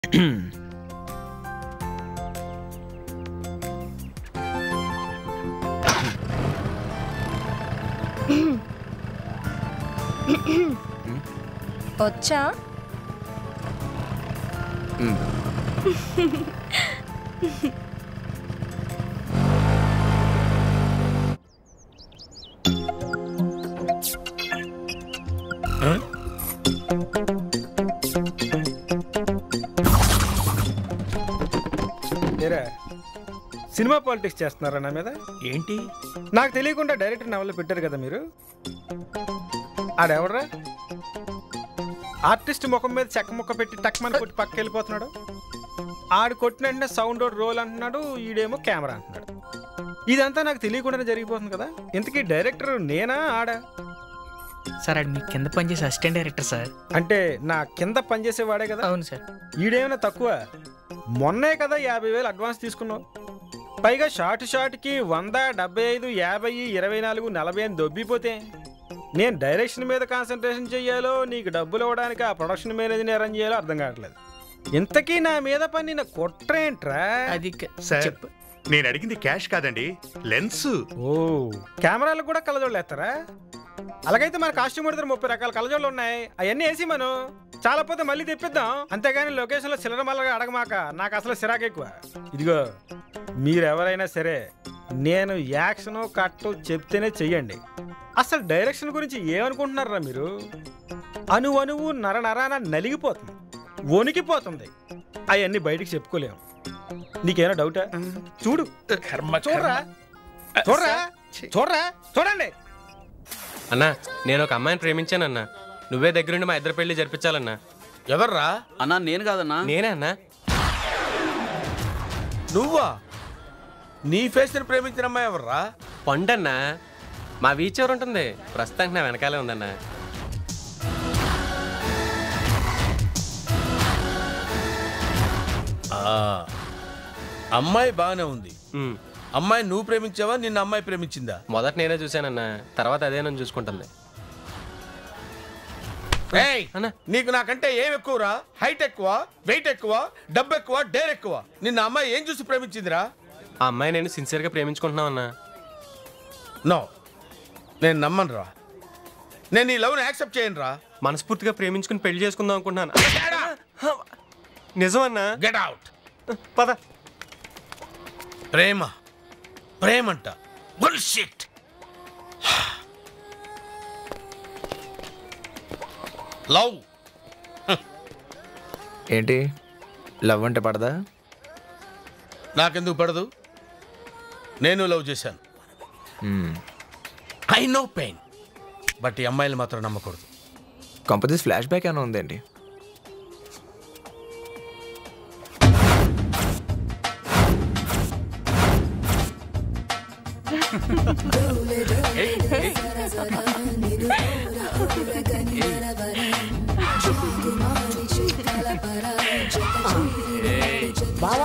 వచ్చా ఏరా cinema politics చేస్తున్నారా నా మీద ఏంటి నాకు తెలియకుండా డైరెక్టర్ నవల పెట్టారు కదా మీరు ఆడెవడరా ఆర్టిస్ట్ ముఖం మీద చెక్క ముక్క పెట్టి టక్మని కొట్టి పక్క వెళ్ళిపోతున్నాడు ఆడు కొట్టిన వెంటనే సౌండ్ రోల్ అంటున్నాడు ఈడేమో కెమెరా అంటున్నాడు ఇదంతా నాకు తెలియకుండానే జరిగిపోతుంది కదా ఇంతకీ డైరెక్టర్ నేనా ఆడా సార్ అది మీ కింద పనిచేసే అసిస్టెంట్ డైరెక్టర్ సార్ అంటే నా కింద పనిచేసేవాడే కదా అవును సార్ ఈడేమైనా తక్కువ మొన్నే కదా యాభై వేలు అడ్వాన్స్ తీసుకున్నావు పైగా షార్ట్ షార్ట్కి వంద డెబ్బై ఐదు యాభై ఇరవై నాలుగు నలభై అని దొబ్బిపోతే నేను డైరెక్షన్ మీద కాన్సన్ట్రేషన్ చెయ్యాలో నీకు డబ్బులు ఇవ్వడానికి ఆ ప్రొడక్షన్ మేనేజర్ని అరేంజ్ చేయాలో అర్థం కావట్లేదు ఇంతకీ నా మీద పని కుట్రేంట్రా అది క- సార్ చెప్పు నేను అడిగింది క్యాష్ కాదండి లెన్స్ ఓ కెమెరాలకు కూడా కళ్ళజోళ్ళు వేస్తారా అలాగైతే మన కాస్ట్యూమ్ దగ్గర ముప్పై రకాల కళ్ళజోళ్ళు ఉన్నాయి అవన్నీ వేసి మనం చాలా పోతే మళ్ళీ తెప్పిద్దాం అంతేగాని లొకేషన్లో చిల్లర మల్లగా అడగమాక నాకు అసలు సిరాకు ఎక్కువ ఇదిగో మీరెవరైనా సరే నేను యాక్షన్ కట్ చెప్తేనే చెయ్యండి అసలు డైరెక్షన్ గురించి ఏమనుకుంటున్నారా మీరు అణు అణువు నర నరాన నలిగిపోతుంది వణికిపోతుంది అవన్నీ బయటికి చెప్పుకోలేము నీకేమైనా డౌటా చూడు కర్మ చూడరా చూడరా చూడరా చూడండి అన్నా నేను ఒక అమ్మాయిని ప్రేమించానన్నా నువ్వే దగ్గరుండి మా ఇద్దరు పెళ్లి జరిపించాలన్నా ఎవర్రా అన్నా నేను కాదన్నా నేనే అన్నా నువ్వా నీ ఫేస్ ని ప్రేమించిన అమ్మాయి ఎవర్రా పండన్నా మా వీచ్ ఎవరు ఉంటుంది ప్రస్తుతానికి నా వెనకాలే ఉందన్నా ఆ, అమ్మాయి బాగానే ఉంది ఉమ్. అమ్మాయి నువ్వు ప్రేమించావా నిన్న అమ్మాయి ప్రేమించిందా మొదట నేనే చూశానన్నా తర్వాత అదే నన్ను చూసుకుంటుంది ఏయ్ అన్న. నీకు నాకంటే ఏం ఎక్కువరా హైట్ ఎక్కువ వెయిట్ ఎక్కువ డబ్బు ఎక్కువ డేర్ ఎక్కువ నిన్న అమ్మాయి ఏం చూసి ప్రేమించిందిరా ఆ అమ్మాయి నేను సిన్సియర్గా ప్రేమించుకుంటున్నావన్నా నో నేను నమ్మను రా నేను ఈ లవ్ని యాక్సెప్ట్ చేయను రా మనస్ఫూర్తిగా ప్రేమించుకుని పెళ్లి చేసుకుందాం అనుకుంటున్నాను నిజమన్నా గెట్ అవుట్ పద ప్రేమ ప్రేమంట బుల్షిట్ లవ్ ఏంటి లవ్ అంటే పడదా నాకెందుకు పడదు నేను లవ్ చేశాను ఐ నో పెయిన్ బట్ ఈ అమ్మాయిలు మాత్రం నమ్మకూడదు కంపెనీస్ ఫ్లాష్ బ్యాక్ ఏమైనా ఉందండి బావా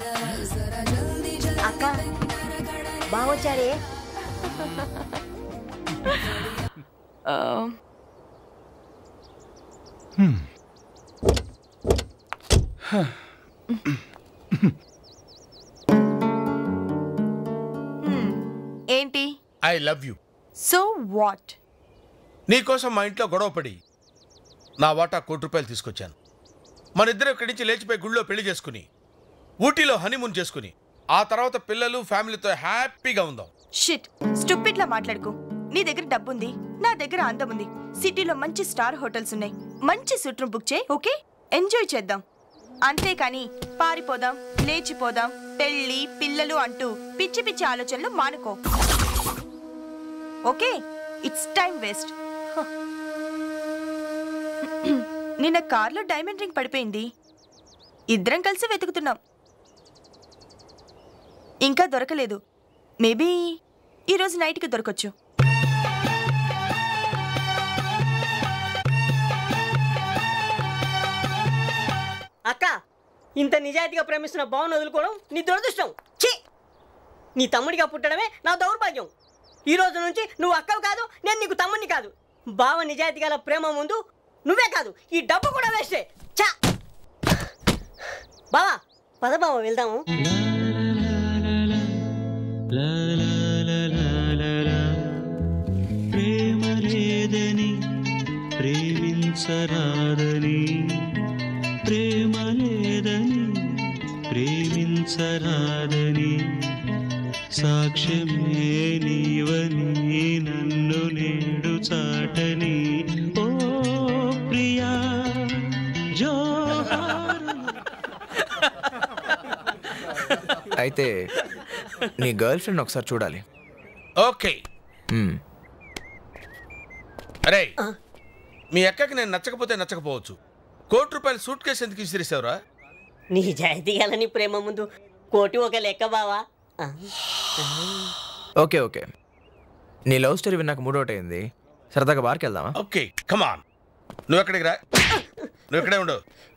అక్క బావొచ్చారే ఏంటి I love you so what నీకోసం మా ఇంట్లో గొడవ పడి నా వాటా కోటి రూపాయలు తీసుకొచ్చాను మన ఇద్దరం ఇక్కడి నుంచి లేచిపోయి గుళ్ళో పెళ్లి చేసుకుని ఊటీలో హనీమూన్ చేసుకుని ఆ తర్వాత పిల్లలు ఫ్యామిలీతో హ్యాపీగా ఉందాం షిట్ స్టూపిడ్లా మాట్లాడుకో నీ దగ్గర డబ్బుంది నా దగ్గర అందం ఉంది సిటీలో మంచి స్టార్ హోటల్స్ ఉన్నాయి మంచి సూట్ రూమ్ బుక్ చేయి ఓకే ఎంజాయ్ చేద్దాం అంతేకాని పారిపోదాం లేచిపోదాం పెళ్ళి పిల్లలు అంటూ పిచ్చి పిచ్చి ఆలోచనలు మానుకో ఓకే ఇట్స్ టైం వేస్ట్ నిన్న కార్లో డైమండ్ రింగ్ పడిపోయింది ఇద్దరం కలిసి వెతుకుతున్నాం ఇంకా దొరకలేదు మేబీ ఈరోజు నైట్కి దొరకచ్చు అక్క ఇంత నిజాయితీగా ప్రేమిస్తున్న బావను వదులుకోవడం నీ దురదృష్టం ఛీ నీ తమ్ముడిగా పుట్టడమే నా దౌర్భాగ్యం ఈ రోజు నుంచి నువ్వు అక్కవు కాదు నేను నీకు తమ్ముడిని కాదు బావ నిజాయితీ గల ప్రేమ ముందు నువ్వే కాదు ఈ డబ్బు కూడా వేస్టే చా బావా పద బావ వెళ్దాము ప్రేమ లేదని ప్రేమించరాదని ప్రేమ లేదని ప్రేమించరాదని సాక్ష్యమే నీవని నన్ను నేడు చాటని ఓ ప్రియా జోహారు అయితే నీ గర్ల్ ఫ్రెండ్ ఒకసారి చూడాలి ఓకే మ్మ్. అరే మీ అక్కకి నేను నచ్చకపోతే నచ్చకపోవచ్చు కోటి రూపాయల సూట్ కేసు ఎందుకు విసిరేసావురా నిజాయితీ గలని ప్రేమ ముందు కోటి ఒక లెక్క బావా ఆ. ఓకే ఓకే నీ లవ్ స్టోరీ విన్నాక మూడోటి అయింది సరదాగా బార్కి వెళ్దామా ఓకే కమాన్ నువ్వు ఎక్కడికి రా నువ్వు ఇక్కడే ఉండు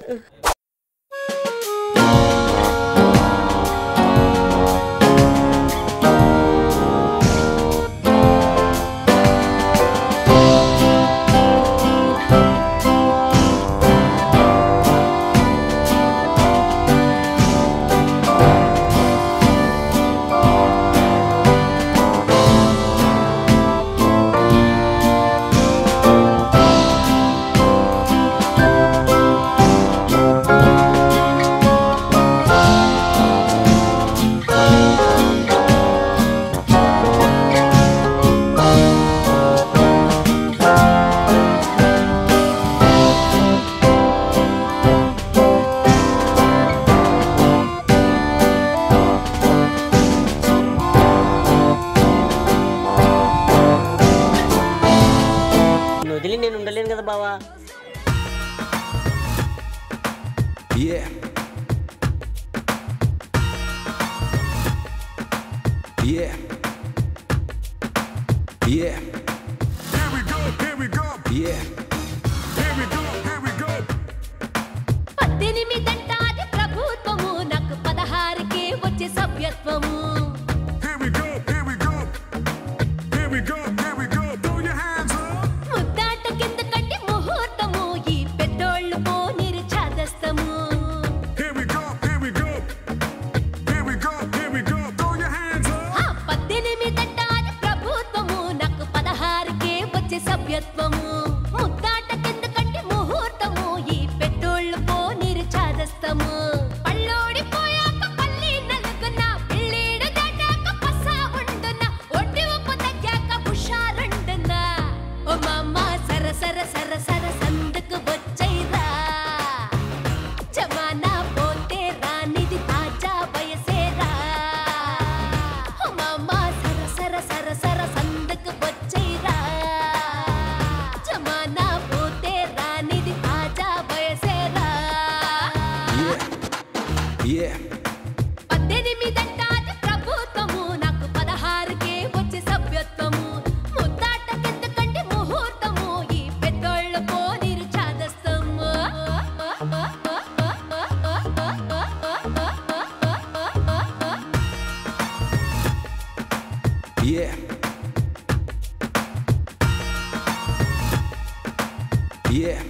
నిన్ను వదిలి నేను ఉండలేను కదా బావా Yeah. Yeah. Yeah. Yeah. పద్దెనిమిదంటాది ప్రభుత్వము నాకు పదహారుకే వచ్చే సభ్యత్వము ముద్దాట కింద కట్టి ముహూర్తము ఈ పెద్దోళ్ళు పోనిరు చాదస్తము ఆ పద్దెనిమిదంటాది ప్రభుత్వము నాకు పదహారుకే వచ్చే సభ్యత్వము ముద్దాట కింద కట్టి ముహూర్తము ఈ పెద్దోళ్ళు పోనిరు చాదస్తము పళ్ళోడిపోయాక పల్లి నలుగున పిల్లీడు దాటాక పసా ఉండున ఒడ్డి ఉప్పు తగ్గాక హుషారుండున ఓ మామ సర సర సర సర సందుకు వచ్చైరా జమానా పోతే రానిది తాజా వయసేరా ఓ మామ సర సర సర సర సందుకు వచ్చైరా జమానా పోతే రానిది తాజా వయసేరా Yeah. పద్దెనిమిదంటాది ప్రభుత్వము నాకు పదహారుకే వచ్చే సభ్యత్వము ముద్దాట కింద కంటి ముహూర్తము ఈ పెద్దోళ్ళ పోనిరు చాదస్తము Yeah. Yeah.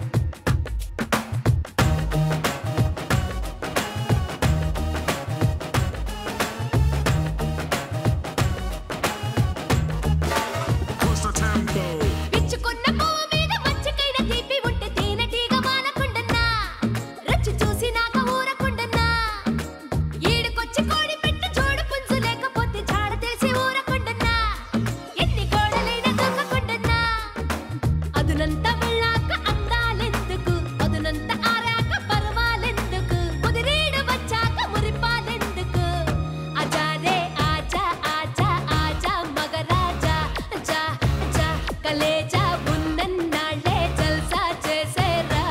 పిచ్చుకున్న పువ్వు మీద మచ్చకైన తీపి ఉంటే తేనెటీగ వానకుండన్నా రుచి చూసినాక ఊరకుండన్నా ఈడుకొచ్చి కోడి పెట్టు చూడు పుంజు లేకపోతే జాడ తెలిసి ఊరకుండన్నా ఎన్ని గోడలైనా దొక్కకుండన్నా అదునంతా వెళ్ళాక అందాలెందుకు అదునంతా ఆరాక పర్వాలెందుకు కుదిరీడు వచ్చాక మురిపాలెందుకు అజారే ఆజా ఆజా ఆజా మగరాజా జా జా కలేజా ఉన్నన్నాళ్ళే జల్సా చేసేరా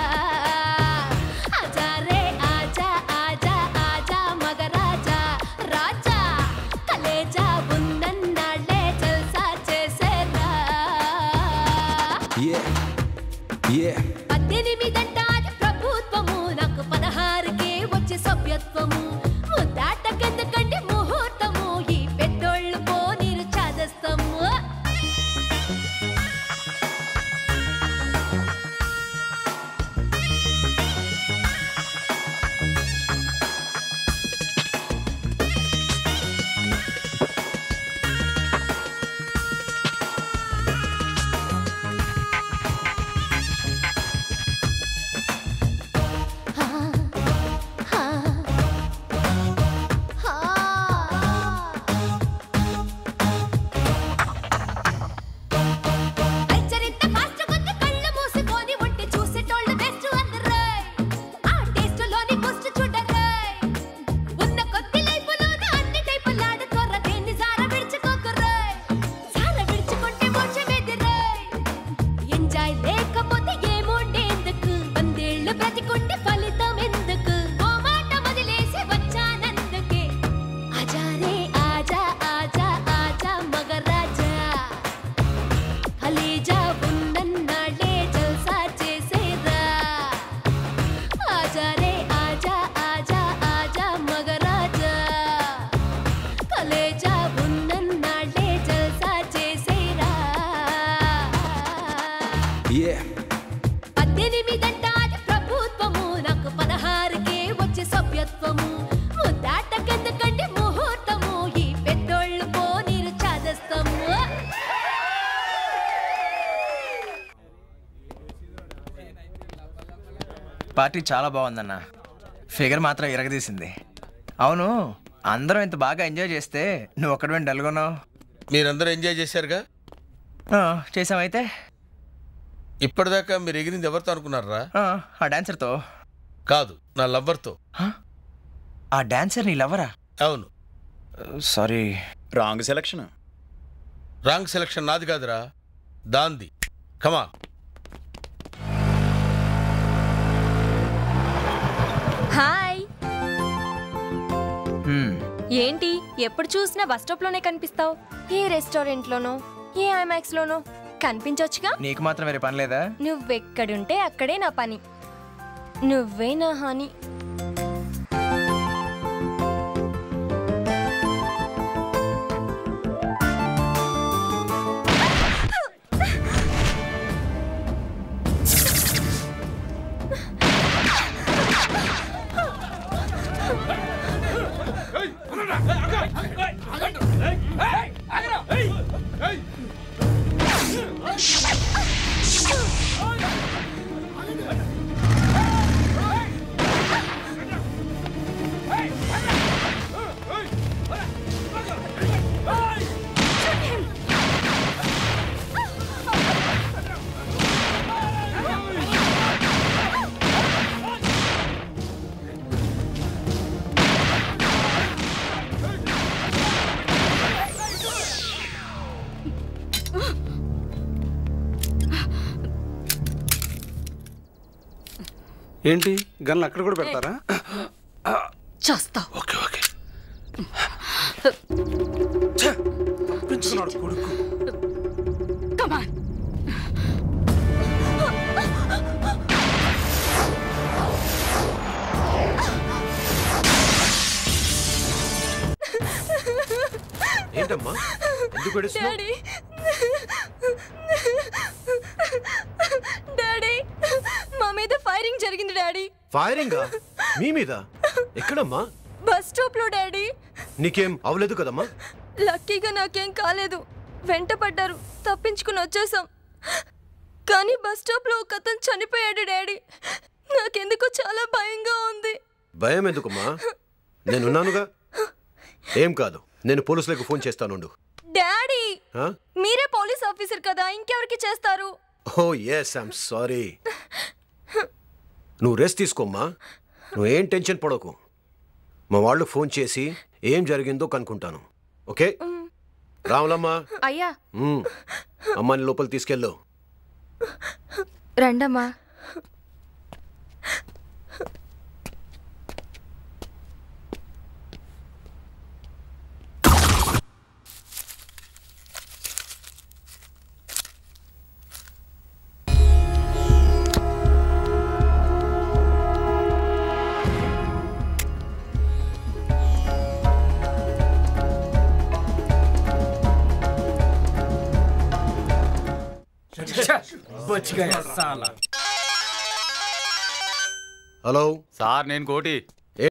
అజారే ఆజా ఆజా ఆజా మగరాజా రాజా కలేజా ఉన్నన్నాళ్ళే జల్సా చేసేరా Yeah. Yeah. పద్దెనిమిదంటాది ప్రభుత్వము నాకు పదహారుకే వచ్చే సభ్యత్వము ముద్దాట కింద కంటే ముహూర్తము ఈ పెద్దోళ్ళు పోనీరు చాదస్తము పార్టీ చాలా బాగుందన్న ఫిగర్ మాత్రం ఇరగదీసింది అవును అందరం ఇంత బాగా ఎంజాయ్ చేస్తే నువ్వు ఒక్కడమే డల్గొన్నావు మీరందరూ ఎంజాయ్ చేశారుగా చేసామైతే ఇప్పటిదాకా మీరు ఎగిరింది ఎవరితో అనుకున్నారా ఆ, ఆ డాన్సర్తో కాదు నా లవ్వర్తో ఆ డాన్సర్ నీ లవరా అవును sorry wrong selection wrong selection నాది కాదురా దాంది కమా హాయ్ ఏంటి ఎప్పుడు చూసినా బస్ స్టాప్ లోనే కనిపిస్తావు ఏ రెస్టారెంట్ లోనో ఏ ఐమాక్స్ లోనో కనిపించొచ్చుగా నీకు మాత్రం వేరే పని లేదా నువ్వెక్కడుంటే అక్కడే నా పని నువ్వే నా హాని ఏంటి గన్లు అక్కడ కూడా పెడతారా చేస్తా ఓకే ఓకే కొడుకు కమాన్ ఏంటమ్మా ఎందుకు ఏడుస్తున్నావ్? డాడీ డాడీ మా మీద ఫైరింగ్ జరిగింది డాడీ ఫైరింగా మీ మీద ఎక్కడమ్మా బస్ స్టాప్ లో డాడీ నీకేం అవలేదు కదమ్మా లక్కీగా నాకేం కాలేదు వెంట పడ్డారు తప్పించుకుని వచ్చేసాం కానీ బస్ స్టాప్ లో ఒక అతను చనిపోయాడు డాడీ నాకెందుకో చాలా భయంగా ఉంది భయం ఎందుకమ్మా నేనున్నానుగా ఏం కాదు నేను పోలీసులకు ఫోన్ చేస్తానుండు డాడీ ఆ? మీరే పోలీస్ ఆఫీసర్ కదా ఇంకెవరికి చేస్తారు ఓ ఎస్ ఐమ్ సారీ నువ్వు రెస్ట్ తీసుకోమ్మా నువ్వేం టెన్షన్ పడకు మా వాళ్ళు ఫోన్ చేసి ఏం జరిగిందో కనుక్కుంటాను ఓకే రాములమ్మా అయ్యా మ్మ్. అమ్మాని లోపల తీసుకెళ్ళు రండమ్మా హలో సార్ నేను కోటి